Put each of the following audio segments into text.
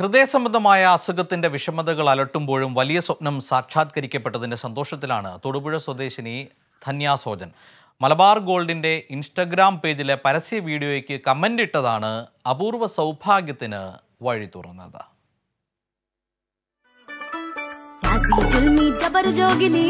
ഹൃദയ സംബന്ധമായ അസുഖത്തിന്റെ വിഷമതകൾ അലട്ടുമ്പോഴും വലിയ സ്വപ്നം സാക്ഷാത്കരിക്കപ്പെട്ടതിന്റെ സന്തോഷത്തിലാണ് തൊടുപുഴ സ്വദേശിനി ധന്യ സോജൻ മലബാർ ഗോൾഡിന്റെ ഇൻസ്റ്റഗ്രാം പേജിലെ പരസ്യ വീഡിയോയ്ക്ക് കമന്റ് ഇട്ടതാണ് അപൂർവ സൗഭാഗ്യത്തിന് വഴി തുറന്നത് కాశీ చుల్మి జబరు జోగిలి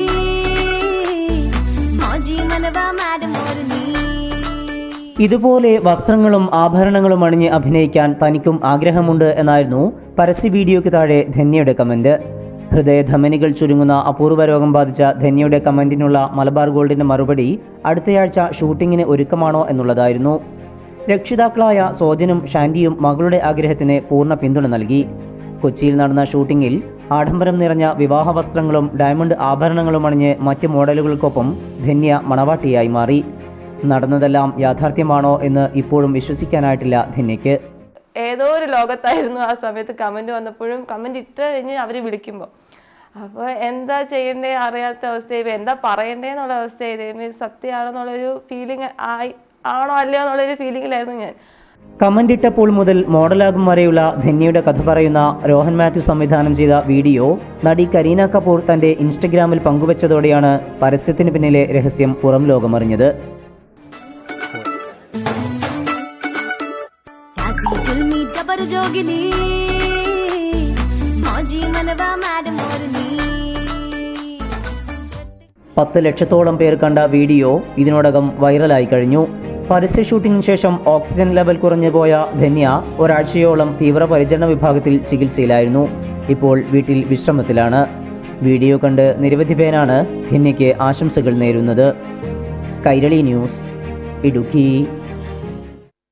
మౌజీ మనవా మేడం మోరని ഇതുപോലെ വസ്ത്രങ്ങളും ആഭരണങ്ങളും അണിഞ്ഞ് അഭിനയിക്കാൻ തനിക്കും ആഗ്രഹമുണ്ട് എന്നായിരുന്നു പരസ്യ വീഡിയോയ്ക്ക് താഴെ ധന്യയുടെ കമന്റ് ഹൃദയധമനികൾ ചുരുങ്ങുന്ന അപൂർവ രോഗം ബാധിച്ച ധന്യയുടെ കമന്റിനുള്ള മലബാർ ഗോൾഡിന്റെ മറുപടി അടുത്തയാഴ്ച ഷൂട്ടിങ്ങിന് ഒരുക്കമാണോ എന്നുള്ളതായിരുന്നു രക്ഷിതാക്കളായ സോജനും ഷാൻഡിയും മകളുടെ ആഗ്രഹത്തിന് പൂർണ്ണ പിന്തുണ നൽകി കൊച്ചിയിൽ നടന്ന ഷൂട്ടിങ്ങിൽ ആഡംബരം നിറഞ്ഞ വിവാഹ വസ്ത്രങ്ങളും ഡയമണ്ട് ആഭരണങ്ങളും അണിഞ്ഞ് മറ്റ് മോഡലുകൾക്കൊപ്പം ധന്യ മണവാട്ടിയായി മാറി നടന്നതെല്ലാം യാഥാർത്ഥ്യമാണോ എന്ന് ഇപ്പോഴും വിശ്വസിക്കാനായിട്ടില്ല ധന്യയ്ക്ക് ഏതോ ഒരു ലോകത്തായിരുന്നു ആ സമയത്ത് കമന്റ് വന്നപ്പോഴും കമന്റ് ഇട്ട് കഴിഞ്ഞ് അവർ വിളിക്കുമ്പോൾ അപ്പോൾ എന്താ ചെയ്യണ്ടേ അറിയാത്ത അവസ്ഥയായി എന്താ പറയണ്ടേ എന്നുള്ള അവസ്ഥയായി ദൈവമേ ഇത് സത്യമാണെന്നുള്ളൊരു ഫീലിംഗ് ആയി ആണോ അല്ലയോ എന്നുള്ളൊരു ഫീലിങ്ങിലായിരുന്നു ഞാൻ കമന്റ് ഇട്ടപ്പോൾ മുതൽ മോഡലാകും വരെയുള്ള ധന്യയുടെ കഥ പറയുന്ന രോഹൻ മാത്യു സംവിധാനം ചെയ്ത വീഡിയോ നടി കരീന കപൂർ തന്റെ ഇൻസ്റ്റഗ്രാമിൽ പങ്കുവച്ചതോടെയാണ് പരസ്യത്തിന് പിന്നിലെ രഹസ്യം പുറം ലോകമറിഞ്ഞത് కాశీ చుల్మి జబరు జోగిలి మౌజీ మనవా మేడం మోరని പത്ത് ലക്ഷത്തോളം പേർ കണ്ട വീഡിയോ ഇതിനോടകം വൈറലായി കഴിഞ്ഞു പരസ്യ ഷൂട്ടിങ്ങിന് ശേഷം ഓക്സിജൻ ലെവൽ കുറഞ്ഞു പോയ ധന്യ ഒരാഴ്ചയോളം തീവ്രപരിചരണ വിഭാഗത്തിൽ ചികിത്സയിലായിരുന്നു ഇപ്പോൾ വീട്ടിൽ വിശ്രമത്തിലാണ് വീഡിയോ കണ്ട് നിരവധി പേരാണ് ധന്യയ്ക്ക് ആശംസകൾ നേരുന്നത് കൈരളി ന്യൂസ് ഇടുക്കി